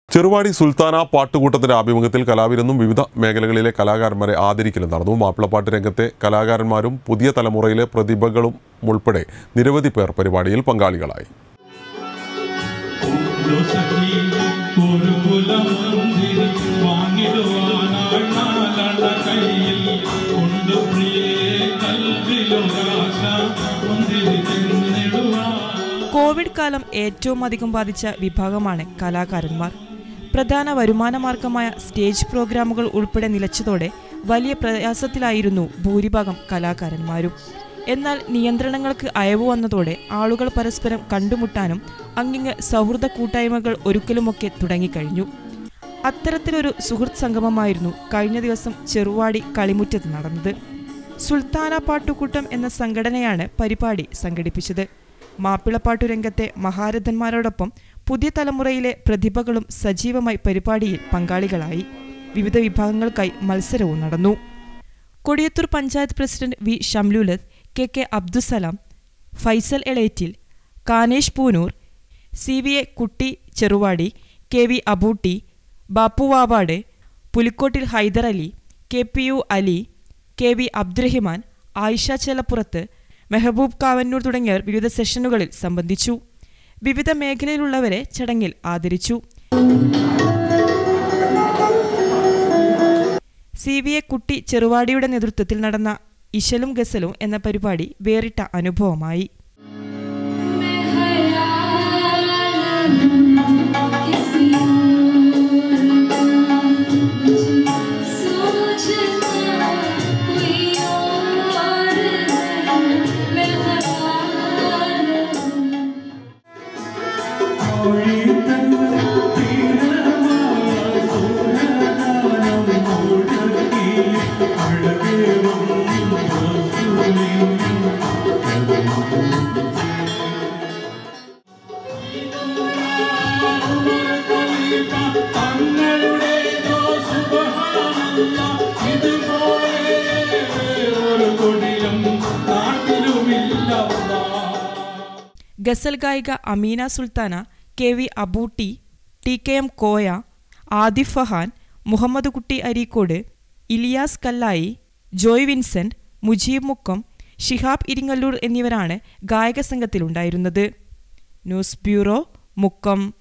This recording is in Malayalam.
ചെറുവാടി സുൽത്താന പാട്ടുകൂട്ടത്തിന്റെ ആഭിമുഖ്യത്തിൽ കലാവിരുന്നും വിവിധ മേഖലകളിലെ കലാകാരന്മാരെ ആദരിക്കലും നടന്നു മാപ്പിളപ്പാട്ട് രംഗത്തെ കലാകാരന്മാരും പുതിയ തലമുറയിലെ പ്രതിഭകളും ഉൾപ്പെടെ നിരവധി പേർ പരിപാടിയിൽ പങ്കാളികളായി സഖി ഒരു കുലം മുന്തിരി വാങ്ങിടുവാനാൾ നാലണ കയ്യിൽ കൊണ്ടു പ്രിയേ കൽവിലൊരാശ മുന്തിരി തിന്നിടുവാൻ കോവിഡ് കാലം ഏറ്റവും അധികം ബാധിച്ച വിഭാഗമാണ് കലാകാരന്മാർ പ്രധാന വരുമാന മാർഗമായ സ്റ്റേജ് പ്രോഗ്രാമുകൾ ഉൾപ്പെടെ നിലച്ചതോടെ വലിയ പ്രയാസത്തിലായിരുന്നു ഭൂരിഭാഗം കലാകാരന്മാരും എന്നാൽ നിയന്ത്രണങ്ങൾക്ക് അയവ് വന്നതോടെ ആളുകൾ പരസ്പരം കണ്ടുമുട്ടാനും അങ്ങിങ്ങ് സൗഹൃദ കൂട്ടായ്മകൾ ഒരുക്കലുമൊക്കെ തുടങ്ങിക്കഴിഞ്ഞു അത്തരത്തിലൊരു സുഹൃത്ത് സംഗമമായിരുന്നു കഴിഞ്ഞ ദിവസം ചെറുവാടി കളിമുറ്റത്ത് നടന്നത് സുൽത്താന പാട്ടുകൂട്ടം എന്ന സംഘടനയാണ് പരിപാടി സംഘടിപ്പിച്ചത് മാപ്പിളപ്പാട്ടു രംഗത്തെ മഹാരഥന്മാരോടൊപ്പം പുതിയ തലമുറയിലെ പ്രതിഭകളും സജീവമായി പരിപാടിയിൽ പങ്കാളികളായി വിവിധ വിഭാഗങ്ങൾക്കായി മത്സരവും നടന്നു Kodiyathur panchayat president V Shamlulath K K Abdussalam Faisal Elettil Kanesh Poonoor C V A Kutty Cheruvadi K V Abootty Bappu Vavad Pulikkottil Haidar Ali K P U Ali K V Abdurahiman Ayisha Chelappurath Mehaboob Kavannur തുടങ്ങിയവർ വിവിധ സെഷനുകളിൽ സംബന്ധിച്ചു വിവിധ മേഖലയിലുള്ളവരെ ചടങ്ങിൽ ആദരിച്ചു സി വി എ കുട്ടി ചെറുവാടിയുടെ നേതൃത്വത്തിൽ നടന്ന ഇശലും ഗസലും എന്ന പരിപാടി വേറിട്ട അനുഭവമായി തങ്ങളുടേതോ സുബ്ഹാനല്ലാ, ഇതുപോലെ ഒരു കൊടിയും നാട്ടിലുമില്ല അല്ലാ. ഗസൽ ഗായിക Ameena Sultana K V Abootty T K M Koya Adif Fahan Muhammad Kutty Areekode Iliyas Kallayi Joy Vincent Mujeeb Mukkam Shihab Iringallur എന്നിവരാണ് ഗായക സംഘത്തിലുണ്ടായിരുന്നത് ന്യൂസ് ബ്യൂറോ മുക്കം